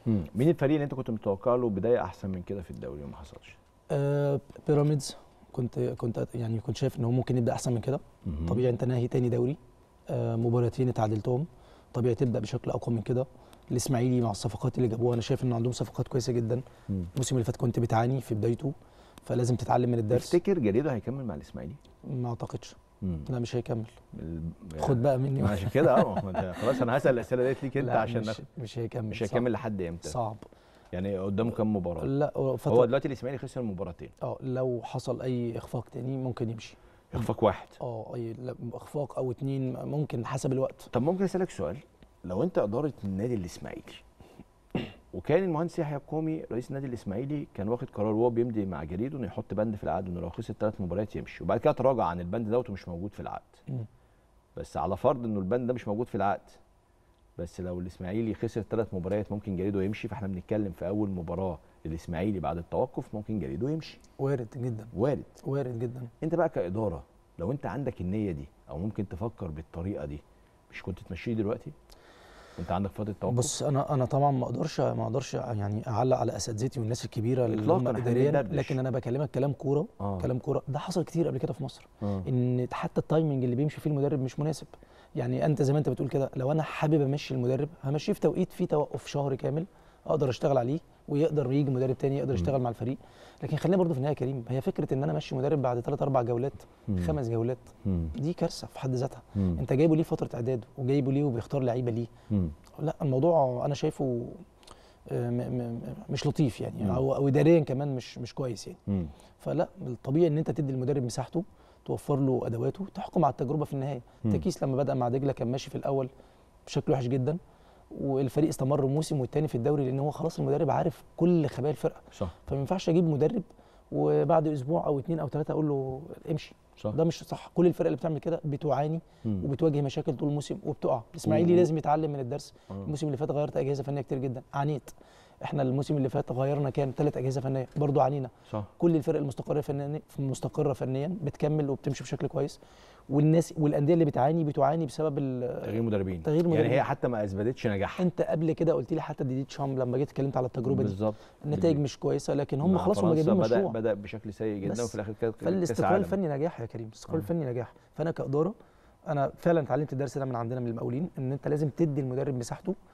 مم. مين الفريق اللي انت كنت متوقع له بدايه احسن من كده في الدوري وما حصلش آه بيراميدز كنت كنت يعني كنت شايف ان هو ممكن يبدا احسن من كده مم. طبيعي انت ناهي تاني دوري آه مباراتين اتعادلتهم طبيعي تبدا بشكل اقوى من كده الاسماعيلي مع الصفقات اللي جابوها انا شايف ان عندهم صفقات كويسه جدا مم. الموسم اللي فات كنت بتعاني في بدايته فلازم تتعلم من الدرس تفتكر جريدو هيكمل مع الاسماعيلي ما اعتقدش مم. لا مش هيكمل ال- خد بقى مني ما عشان كده اه ما انت خلاص انا هسال الاسئله ديت ليك انت لا عشان مش, ناخد- مش هيكمل مش صعب. هيكمل لحد امتى صعب يعني قدامه كام مباراه لا هو فترة دلوقتي الاسماعيلي خسر مباراتين اه لو حصل اي اخفاق تاني ممكن يمشي اخفاق واحد اه اي لا، اخفاق او اتنين ممكن حسب الوقت طب ممكن اسالك سؤال لو انت اداره النادي الاسماعيلي وكان المهندس يحيى القومي رئيس النادي الاسماعيلي كان واخد قرار وهو بيمضي مع جريدو انه يحط بند في العقد انه لو خسر ثلاث مباريات يمشي وبعد كده تراجع عن البند دوت ومش موجود في العقد مم. بس على فرض انه البند ده مش موجود في العقد بس لو الاسماعيلي خسر ثلاث مباريات ممكن جريدو يمشي فاحنا بنتكلم في اول مباراه للاسماعيلي بعد التوقف ممكن جريدو يمشي وارد جدا وارد وارد جدا انت بقى كاداره لو انت عندك النيه دي او ممكن تفكر بالطريقه دي مش كنت تمشيه دلوقتي وانت عندك فتره توقف بص انا انا طبعا ما اقدرش ما اقدرش يعني اعلق على اساتذتي والناس الكبيره اللي هم إطلاقاً، إحنا اداريا بندردش. لكن انا بكلمك كلام كوره آه. كلام كوره ده حصل كتير قبل كده في مصر آه. ان حتى التايمنج اللي بيمشي فيه المدرب مش مناسب يعني انت زي ما انت بتقول كده لو انا حابب امشي المدرب همشيه في توقيت فيه توقف شهر كامل اقدر اشتغل عليه ويقدر يجي مدرب تاني يقدر يشتغل مع الفريق لكن خلينا برضو في النهايه يا كريم هي فكره ان انا امشي مدرب بعد ثلاث اربع جولات مم. خمس جولات مم. دي كارثه في حد ذاتها مم. انت جايبه ليه فتره اعداد وجايبه ليه وبيختار لعيبه ليه مم. لا الموضوع انا شايفه آه، م- م- مش لطيف يعني مم. او او اداريا كمان مش مش كويس يعني مم. فلا الطبيعي ان انت تدي المدرب مساحته توفر له ادواته تحكم على التجربه في النهايه مم. تكيس لما بدا مع دجله كان ماشي في الاول بشكل وحش جدا والفريق استمر موسم والتاني في الدوري لان هو خلاص المدرب عارف كل خبايا الفرقه صح فما ينفعش اجيب مدرب وبعد اسبوع او اتنين او ثلاثه اقول له امشي صح ده مش صح كل الفرق اللي بتعمل كده بتعاني مم. وبتواجه مشاكل طول الموسم وبتقع الاسماعيلي و- لازم يتعلم من الدرس آه. الموسم اللي فات غيرت اجهزه فنيه كتير جدا عانيت احنا الموسم اللي فات غيرنا كام ثلاث اجهزه فنيه برضو عانينا صح كل الفرق المستقره فنيا مستقره فنيا بتكمل وبتمشي بشكل كويس والناس والانديه اللي بتعاني بتعاني بسبب ال- تغيير مدربين تغيير يعني مدربين. هي حتى ما اثبتتش نجاح انت قبل كده قلت لي حتى ديدي تشام لما جيت اتكلمت على التجربه دي بالظبط النتائج مش كويسه لكن هم مع خلاص هم فرنسا جايبين بدأ مشروع بدا بشكل سيء جدا بس. وفي الاخر كانت كاس فالاستقرار عالم الفني نجاح يا كريم الاستقرار آه. الفني نجاح فانا كاداره انا فعلا اتعلمت الدرس ده من عندنا من المقاولين ان انت لازم تدي المدرب مساحته